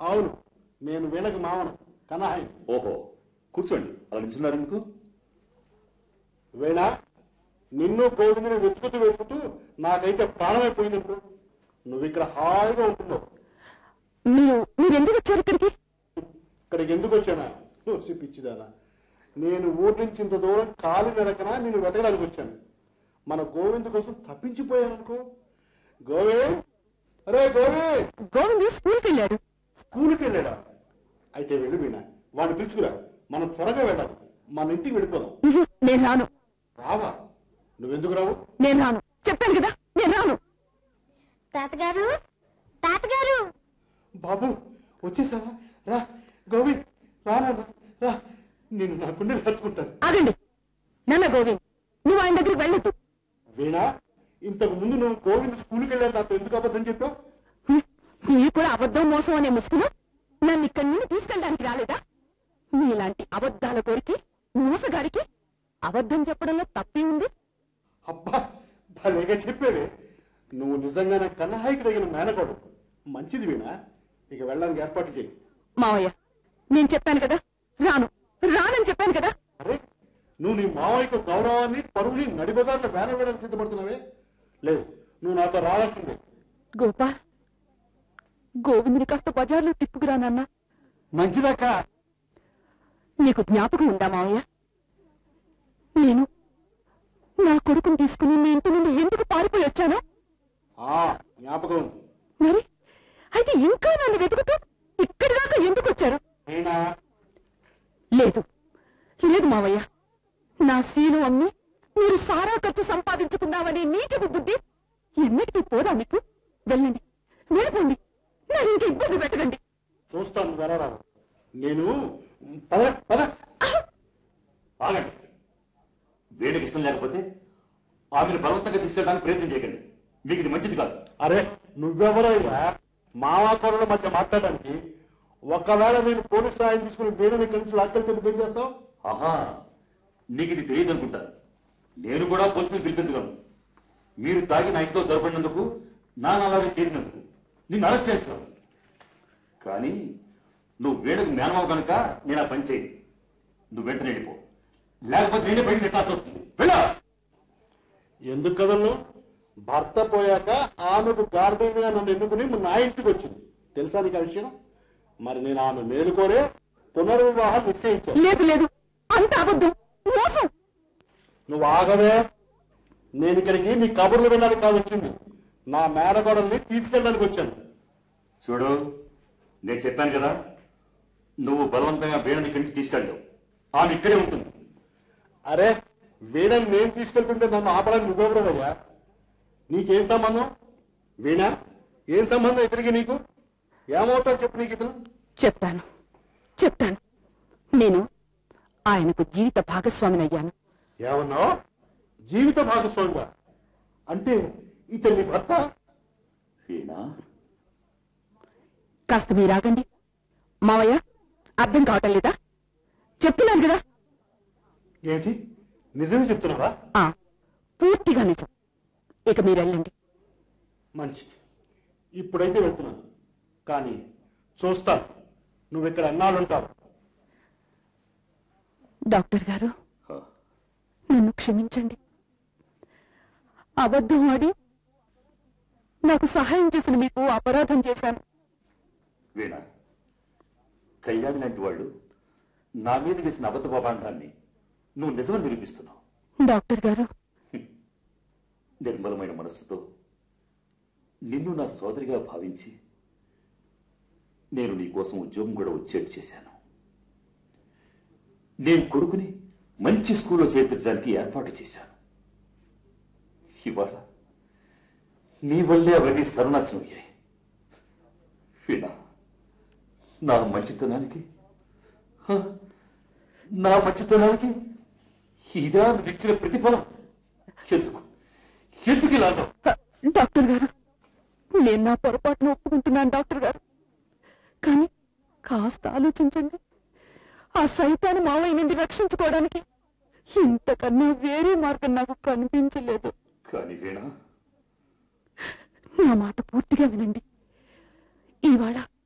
అవును నేను వీణకి మావను కనహాయి ఓహో కూర్చోండి అలా నిల్చున్నారు ఎందుకు వీణ నిన్ను గోవిందని వెతుకుతూ వెతుకుతూ నాకైతే ప్రాణమైపోయింది ఇప్పుడు నువ్వు ఇక్కడ హాయిగా ఉంటున్నావు మీరు మీరు ఎందుకు వచ్చారు ఇక్కడికి ఇక్కడికి ఎందుకు వచ్చానా చూసి పిచ్చిదానా నేను ఊరి నుంచి ఇంత దూరం కాలు నడకనా నేను వెతకడానికి వచ్చాను మన గోవింద్ కోసం తప్పించిపోయాను అనుకో గోవింద్ అరే గోవింద్ గోవింద్ స్కూల్కి వెళ్ళాడు స్కూల్కి వెళ్ళాడా అయితే వెళ్ళు వీణ వాడిని పిలుచుకురా మనం త్వరగా వెళ్ళాలి మన ఇంటికి వెళ్ళిపోదాం ఉహు, నేను రాను రావా నువ్వెందుకు రావు నేను రాను చెప్పాను కదా నేను రాను తాతగారు తాతగారు బాబు వచ్చేసావా రా గోవింద్ రా నాన్న రా నేను నా గుండె హత్తుకుంటాను ఆగండి నాన్న గోవింద్ నువ్వు ఆయన దగ్గరికి వెళ్ళొద్దు వీణ ఇంతకు ముందు నువ్వు గోవింద్ స్కూల్కి వెళ్ళాను నాతో ఎందుకు అబద్ధం చెప్పావు హ్మ్, మీరు కూడా అబద్ధం మోసం అనే ముసుగును నన్ను ఇక్కడి నుండి తీసుకెళ్ళడానికి రాలేదా మీలాంటి అబద్ధాల కోరికి మోసగాడికి అబద్ధం చెప్పడంలో తప్పే ఉంది అబ్బా భలేగా చెప్పేవే నువ్వు నిజంగానే కన్నహాయికి తగిన మేనకోడు మంచిది వీణ ఇక వెళ్ళడానికి ఏర్పాటు చేయి మావయ్య నేను చెప్పాను కదా రాను రానని చెప్పాను కదా అరే నువ్వు నీ మావయ్యకు గౌరవాన్ని పరువుని నడిబజార్లో వేల వేయడానికి సిద్ధపడుతున్నావే లేదు నువ్వు నాతో రావాల్సిందే గోపాల్ గోవిందుని కాస్త బజార్లో తిప్పుకురానన్నా మంచిదక్క నీకు జ్ఞాపకం ఉందా మావయ్య నేను నా కొడుకుని తీసుకుని మీ ఇంటి నుండి ఎందుకు పారిపోయి వచ్చాను ఆ జ్ఞాపకం ఉంది. మరి అయితే ఇంకా నన్ను వెతుకుతూ ఇక్కడి దాకా ఎందుకు వచ్చారు వీణా లేదు లేదు మావయ్య నా శీలు అమ్మి మీరు సారా ఖర్చు సంపాదించుకున్నామనే నీచపు బుద్ధి ఎన్నటికీ పోదా మీకు వెళ్ళండి వెళ్ళిపోండి నన్ను ఇంక ఇబ్బంది పెట్టకండి చూస్తాను వెళ్ళరావు నేను పద పద ఆగండి వేడికి ఇష్టం లేకపోతే ఆమెను బలవంతంగా తీసుకెళ్ళడానికి ప్రయత్నం చేయకండి మీకు ఇది మంచిది కాదు అరే నువ్వెవరయ్యా మావా కొడల మధ్య మాట్లాడడానికి ఒకవేళ నేను పోలీస్ సాయం తీసుకుని వీణని ఇక్కడి నుంచి లాక్కలు తిరిగి ఏం చేస్తావు ఆహా నీకు ఇది తెలియదు అనుకుంటా నేను కూడా పోలీసులు పిలిపించగలను మీరు తాగి నా ఇంట్లో జరపడినందుకు నా అలాగే చేసినందుకు నిన్ను అరెస్ట్ చేయించగలను కానీ నువ్వు వేడకు మేనమావు కనుక నేను ఆ పని చేయను నువ్వు వెంటనే వెళ్ళిపో లేకపోతే నేనే బయట నెట్టాల్సి వస్తుంది వెళ్ళా ఎందుకు కదలను భర్త పోయాక ఆమెకు గార్డెన్గా నన్ను ఎన్నుకుని నా ఇంటికి వచ్చింది తెలుసా నీకు ఆ విషయం మరి నేను ఆమె మేలుకోరే పునర్వివాహం నిశ్చయించాను లేదు లేదు అంత అబద్ధం మోసం నువ్వు ఆగవే నేను ఇక్కడికి నీ కబుర్లు వినడానికి కాదు వచ్చింది నా మేనగోడల్ని తీసుకెళ్ళడానికి వచ్చాను చూడు నేను చెప్పాను కదా నువ్వు బలవంతంగా వీణని ఇక్కడి నుంచి తీసుకెళ్ళావు ఆమె ఇక్కడే ఉంటుంది అరే వీణని నేను తీసుకెళ్తుంటే నన్ను ఆపడానికి నువ్వెవరవయ్యా నీకేం సంబంధం వీణ ఏం సంబంధం ఇతనికి నీకు ఏమవుతావు చెప్పు నీకు ఇతను చెప్తాను చెప్తాను నేను ఆయనకు జీవిత భాగస్వామిని అయ్యాను ఏమన్నావు జీవిత భాగస్వామిగా అంటే ఇతని భర్త వీణా కాస్త మీరాగండి మావయ్య అర్థం కావటం లేదా చెప్తున్నాను కదా ఏంటి నిజమే చెప్తున్నావా ఆ పూర్తిగా నిజం ఇక మీరు వెళ్ళండి మంచిది ఇప్పుడైతే వెళ్తున్నాను కానీ చూస్తాను నువ్వు ఇక్కడ ఎన్నాళ్ళుంటావు డాక్టర్ గారు హ. నన్ను క్షమించండి అబద్ధం ఆడి నాకు సహాయం చేసిన మీకు అపరాధం చేశాను వీణ కళ్యాణి లాంటి వాళ్ళు నా మీద వేసిన అబద్ధ పాపాండాన్ని నువ్వు నిజమని నిరూపిస్తున్నావు డాక్టర్ గారు నిర్మలమైన మనస్సుతో నిన్ను నా సోదరిగా భావించి నేను నీ కోసం ఉద్యోగం కూడా వచ్చేట్టు చేశాను నేను కొడుకుని మంచి స్కూల్లో చేర్పించడానికి ఏర్పాటు చేశాను ఇవాళ నీ వల్లే అవన్నీ సర్వనాశనం అయ్యాయి వీణా నా మంచితనానికి హ, నా మంచితనానికి ఇదా నువ్వు ఇచ్చిన ప్రతిఫలం ఎందుకు ఎందుకు ఇలా అన్నావు? హ, డాక్టర్ గారు నేను నా పొరపాటును ఒప్పుకుంటున్నాను డాక్టర్ గారు కానీ కాస్త ఆలోచించండి ఆ సైతాన్ని మావయ్య నుండి రక్షించుకోవడానికి ఇంతకన్నా వేరే మార్గం నాకు కనిపించలేదు కానీ వీణా నా మాట పూర్తిగా వినండి ఇవాళ